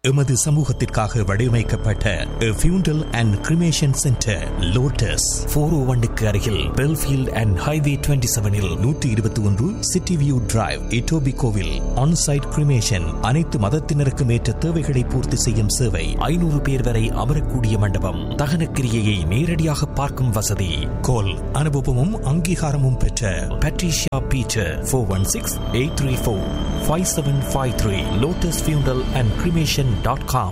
எமது சமூகத்திற்காக வடிவமைக்கப்பட்ட funeral and cremation centre Lotus four O ஒன்னுக்கு அருகில் பெல்ஃபீல்ட் அண்ட் ஹைவே டுவெண்ட்டி செவனில் நூற்றி இருபத்தி ஒன்று சிட்டி வியூ டிரைவ் இட்டோபி கோவில் ஆன்சைட் கிரிமேஷன் அனைத்து மதத்தினருக்கும் ஏற்ற தேவைகளை பூர்த்தி செய்யும் சேவை ஐநூறு பேர் வரை அமரக்கூடிய மண்டபம் தகனக்கிரியையை நேரடியாக பார்க்கும் வசதி கோல் அனுபவமும் அங்கீகாரமும் பெற்ற Patricia Beecher four one six eight three four five seven five three Lotus funeral and cremation dot com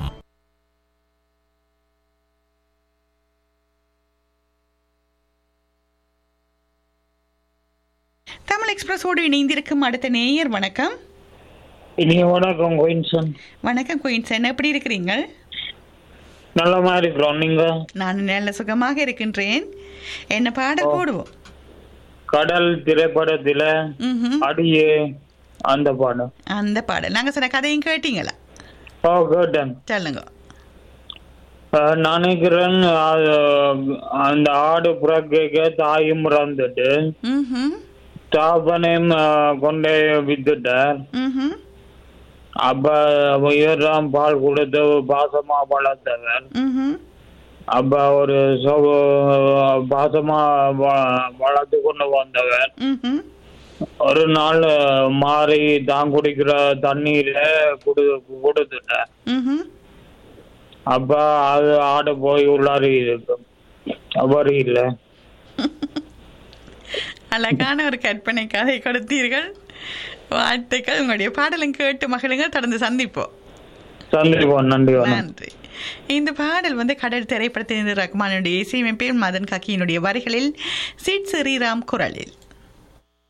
Tamil எக்ஸ்பிரஸோடு இணைந்திருக்கும் அடுத்த நேயர் வணக்கம் இனிய வணக்கம் குயின்சன் வணக்கம் குயின்சன் எப்படி இருக்கிறீங்க நல்ல மாதிரி இருக்கிறோம் நீங்க நான் நல்ல சுகமாக இருக்கின்றேன் என்ன பாடல் போடுவோம் கடல் திரைப்படத்துல ம்ஹும். அடியே அந்த பாடம் அந்த பாடல் நாங்க சொன்ன கதையும் கேட்டீங்களா ஓ கேட்டேன் சொல்லுங்க அஹ், நான் நினைக்கிறேன் அது, அந்த ஆடு புறக்க தாயும் இறந்துட்டு ம்ஹும். தாப்பனையும் அஹ், கொண்டு வித்துட்டார் ம்ஹும். அப்ப இவர்தான் பால் கொடுத்து பாசமா வளர்த்தவர் ம்ஹும். அப்ப ஒரு சோ- பாசமா வ- வளர்த்து கொண்டு வந்தவர் ம்ஹும். ஒரு நாள் மாறி தான் குடிக்கிற தண்ணீர குடு கொடுத்துட்டேன் ம்ஹும். அப்ப அது ஆடு போய் உள்ளாரி இருக்கும் அவர் இல்ல அழகான ஒரு கற்பனை கதை கொடுத்தீர்கள் வாழ்த்துக்கள் உங்களுடைய பாடலும் கேட்டு மகளுங்க தொடர்ந்து சந்திப்போம் சந்திப்போம் நன்றி வணக்கம் நன்றி இந்த பாடல் வந்து கடல் திரைப்படத்தின் ரஹ்மானுடைய இசையமைப்பில் மதன் கக்கியினுடைய வரிகளில் சிட் ஸ்ரீராம் குரலில்